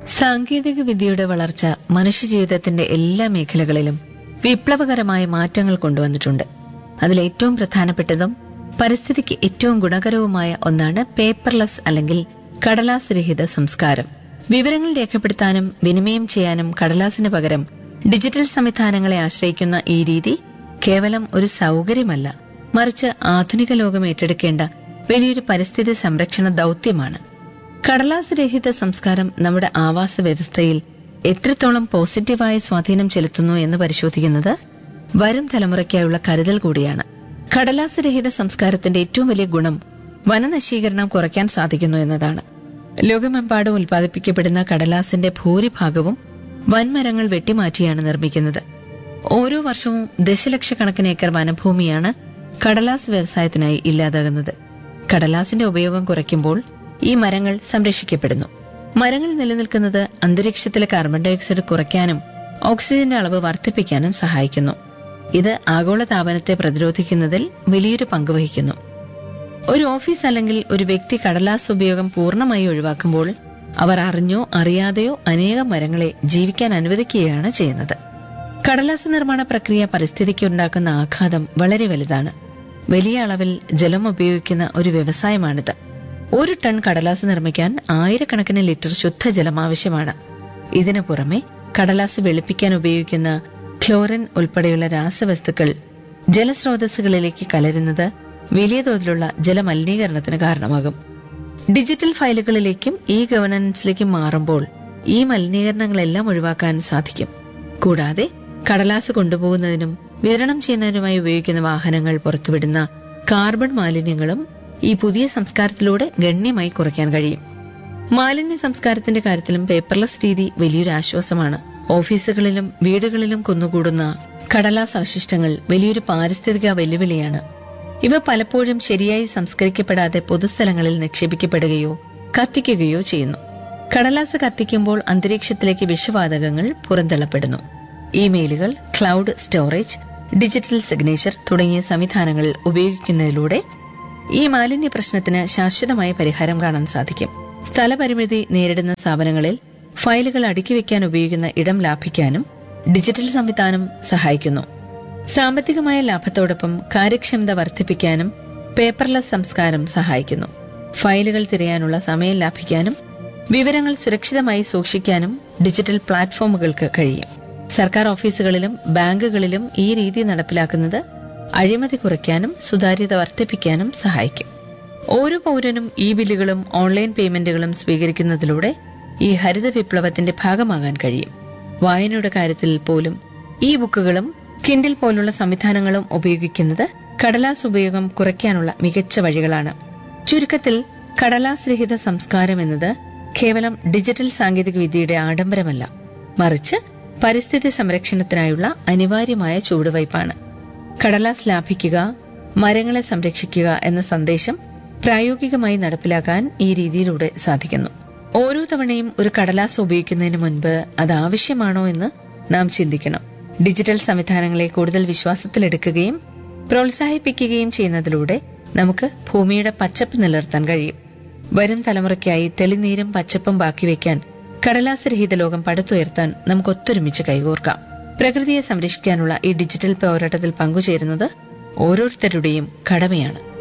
സാങ്കേതിക വിദ്യയുടെ വളർച്ച മനുഷ്യജീവിതത്തിന്റെ എല്ലാ മേഖലകളിലും വിപ്ലവകരമായ മാറ്റങ്ങൾ കൊണ്ടുവന്നിട്ടുണ്ട് അതിലേറ്റവും പ്രധാനപ്പെട്ടതും പരിസ്ഥിതിക്ക് ഏറ്റവും ഗുണകരവുമായ ഒന്നാണ് പേപ്പർലെസ് അല്ലെങ്കിൽ കടലാസ് രഹിത സംസ്കാരം വിവരങ്ങൾ രേഖപ്പെടുത്താനും വിനിമയം ചെയ്യാനും കടലാസിന് പകരം ഡിജിറ്റൽ സംവിധാനങ്ങളെ ആശ്രയിക്കുന്ന ഈ രീതി കേവലം ഒരു സൗകര്യമല്ല മറിച്ച് ആധുനിക ലോകം ഏറ്റെടുക്കേണ്ട വലിയൊരു പരിസ്ഥിതി സംരക്ഷണ ദൗത്യമാണ് കടലാസ് രഹിത സംസ്കാരം നമ്മുടെ ആവാസ വ്യവസ്ഥയിൽ എത്രത്തോളം പോസിറ്റീവായ സ്വാധീനം ചെലുത്തുന്നു എന്ന് പരിശോധിക്കുന്നത് വരും തലമുറയ്ക്കായുള്ള കരുതൽ കൂടിയാണ് കടലാസ് രഹിത സംസ്കാരത്തിന്റെ ഏറ്റവും വലിയ ഗുണം വനനശീകരണം കുറയ്ക്കാൻ സാധിക്കുന്നു എന്നതാണ് ലോകമെമ്പാടും ഉൽപ്പാദിപ്പിക്കപ്പെടുന്ന കടലാസിന്റെ ഭൂരിഭാഗവും വൻമരങ്ങൾ വെട്ടിമാറ്റിയാണ് നിർമ്മിക്കുന്നത് ഓരോ വർഷവും ദശലക്ഷക്കണക്കിന് ഏക്കർ വനഭൂമിയാണ് കടലാസ് വ്യവസായത്തിനായി ഇല്ലാതാകുന്നത് കടലാസിന്റെ ഉപയോഗം കുറയ്ക്കുമ്പോൾ ഈ മരങ്ങൾ സംരക്ഷിക്കപ്പെടുന്നു മരങ്ങൾ നിലനിൽക്കുന്നത് അന്തരീക്ഷത്തിലെ കാർബൺ ഡയോക്സൈഡ് കുറയ്ക്കാനും ഓക്സിജന്റെ അളവ് വർദ്ധിപ്പിക്കാനും സഹായിക്കുന്നു ഇത് ആഗോളതാപനത്തെ പ്രതിരോധിക്കുന്നതിൽ വലിയൊരു പങ്ക് വഹിക്കുന്നു ഒരു ഓഫീസ് അല്ലെങ്കിൽ ഒരു വ്യക്തി കടലാസ് ഉപയോഗം പൂർണ്ണമായി ഒഴിവാക്കുമ്പോൾ അവർ അറിഞ്ഞോ അറിയാതെയോ അനേകം മരങ്ങളെ ജീവിക്കാൻ അനുവദിക്കുകയാണ് ചെയ്യുന്നത് കടലാസ് നിർമ്മാണ പ്രക്രിയ പരിസ്ഥിതിക്ക് ഉണ്ടാക്കുന്ന ആഘാതം വളരെ വലുതാണ് വലിയ അളവിൽ ജലം ഉപയോഗിക്കുന്ന ഒരു വ്യവസായമാണിത് ഒരു ടൺ കടലാസ് നിർമ്മിക്കാൻ ആയിരക്കണക്കിന് ലിറ്റർ ശുദ്ധജലം ആവശ്യമാണ് ഇതിനു പുറമെ കടലാസ് വെളുപ്പിക്കാൻ ഉപയോഗിക്കുന്ന ക്ലോറിൻ ഉൾപ്പെടെയുള്ള രാസവസ്തുക്കൾ ജലസ്രോതസ്സുകളിലേക്ക് കലരുന്നത് വലിയ തോതിലുള്ള ജലമലിനീകരണത്തിന് കാരണമാകും ഡിജിറ്റൽ ഫയലുകളിലേക്കും ഇ ഗവേണൻസിലേക്കും മാറുമ്പോൾ ഈ മലിനീകരണങ്ങളെല്ലാം ഒഴിവാക്കാൻ സാധിക്കും കൂടാതെ കടലാസ് കൊണ്ടുപോകുന്നതിനും വിതരണം ചെയ്യുന്നതിനുമായി ഉപയോഗിക്കുന്ന വാഹനങ്ങൾ പുറത്തുവിടുന്ന കാർബൺ മാലിന്യങ്ങളും ഈ പുതിയ സംസ്കാരത്തിലൂടെ ഗണ്യമായി കുറയ്ക്കാൻ കഴിയും മാലിന്യ സംസ്കാരത്തിന്റെ കാര്യത്തിലും പേപ്പർലെസ് രീതി വലിയൊരു ആശ്വാസമാണ് ഓഫീസുകളിലും വീടുകളിലും കുന്നുകൂടുന്ന കടലാസ് അവശിഷ്ടങ്ങൾ വലിയൊരു പാരിസ്ഥിതിക വെല്ലുവിളിയാണ് ഇവ പലപ്പോഴും ശരിയായി സംസ്കരിക്കപ്പെടാതെ പൊതുസ്ഥലങ്ങളിൽ നിക്ഷേപിക്കപ്പെടുകയോ കത്തിക്കുകയോ ചെയ്യുന്നു കടലാസ് കത്തിക്കുമ്പോൾ അന്തരീക്ഷത്തിലേക്ക് വിഷവാതകങ്ങൾ പുറന്തള്ളപ്പെടുന്നു ഇമെയിലുകൾ ക്ലൗഡ് സ്റ്റോറേജ് ഡിജിറ്റൽ സിഗ്നേച്ചർ തുടങ്ങിയ സംവിധാനങ്ങൾ ഉപയോഗിക്കുന്നതിലൂടെ ഈ മാലിന്യ പ്രശ്നത്തിന് ശാശ്വതമായ പരിഹാരം കാണാൻ സാധിക്കും സ്ഥലപരിമിതി നേരിടുന്ന സ്ഥാപനങ്ങളിൽ ഫയലുകൾ അടുക്കി വയ്ക്കാൻ ഉപയോഗിക്കുന്ന ഇടം ലാഭിക്കാനും ഡിജിറ്റൽ സംവിധാനം സഹായിക്കുന്നു സാമ്പത്തികമായ ലാഭത്തോടൊപ്പം കാര്യക്ഷമത വർദ്ധിപ്പിക്കാനും പേപ്പർലെസ് സംസ്കാരം സഹായിക്കുന്നു ഫയലുകൾ തിരയാനുള്ള സമയം ലാഭിക്കാനും വിവരങ്ങൾ സുരക്ഷിതമായി സൂക്ഷിക്കാനും ഡിജിറ്റൽ പ്ലാറ്റ്ഫോമുകൾക്ക് കഴിയും സർക്കാർ ഓഫീസുകളിലും ബാങ്കുകളിലും ഈ രീതി നടപ്പിലാക്കുന്നത് അഴിമതി കുറയ്ക്കാനും സുതാര്യത വർദ്ധിപ്പിക്കാനും സഹായിക്കും ഓരോ പൗരനും ഇ ബില്ലുകളും ഓൺലൈൻ പേയ്മെന്റുകളും സ്വീകരിക്കുന്നതിലൂടെ ഈ ഹരിത വിപ്ലവത്തിന്റെ ഭാഗമാകാൻ കഴിയും വായനയുടെ കാര്യത്തിൽ പോലും ഈ ബുക്കുകളും കിൻഡിൽ പോലുള്ള സംവിധാനങ്ങളും ഉപയോഗിക്കുന്നത് കടലാസ് ഉപയോഗം കുറയ്ക്കാനുള്ള മികച്ച വഴികളാണ് ചുരുക്കത്തിൽ കടലാസ് രഹിത സംസ്കാരം എന്നത് കേവലം ഡിജിറ്റൽ സാങ്കേതിക വിദ്യയുടെ ആഡംബരമല്ല മറിച്ച് പരിസ്ഥിതി സംരക്ഷണത്തിനായുള്ള അനിവാര്യമായ ചുവടുവയ്പ്പാണ് കടലാസ് ലാഭിക്കുക മരങ്ങളെ സംരക്ഷിക്കുക എന്ന സന്ദേശം പ്രായോഗികമായി നടപ്പിലാക്കാൻ ഈ രീതിയിലൂടെ സാധിക്കുന്നു ഓരോ തവണയും ഒരു കടലാസ് ഉപയോഗിക്കുന്നതിന് മുൻപ് അത് ആവശ്യമാണോ എന്ന് നാം ചിന്തിക്കണം ഡിജിറ്റൽ സംവിധാനങ്ങളെ കൂടുതൽ വിശ്വാസത്തിലെടുക്കുകയും പ്രോത്സാഹിപ്പിക്കുകയും ചെയ്യുന്നതിലൂടെ നമുക്ക് ഭൂമിയുടെ പച്ചപ്പ് നിലനിർത്താൻ കഴിയും വരും തലമുറയ്ക്കായി തെളിനീരും പച്ചപ്പും ബാക്കി വയ്ക്കാൻ കടലാസ് രഹിത ലോകം പടുത്തുയർത്താൻ നമുക്ക് ഒത്തൊരുമിച്ച് കൈകോർക്കാം പ്രകൃതിയെ സംരക്ഷിക്കാനുള്ള ഈ ഡിജിറ്റൽ പോരാട്ടത്തിൽ പങ്കുചേരുന്നത് ഓരോരുത്തരുടെയും കടമയാണ്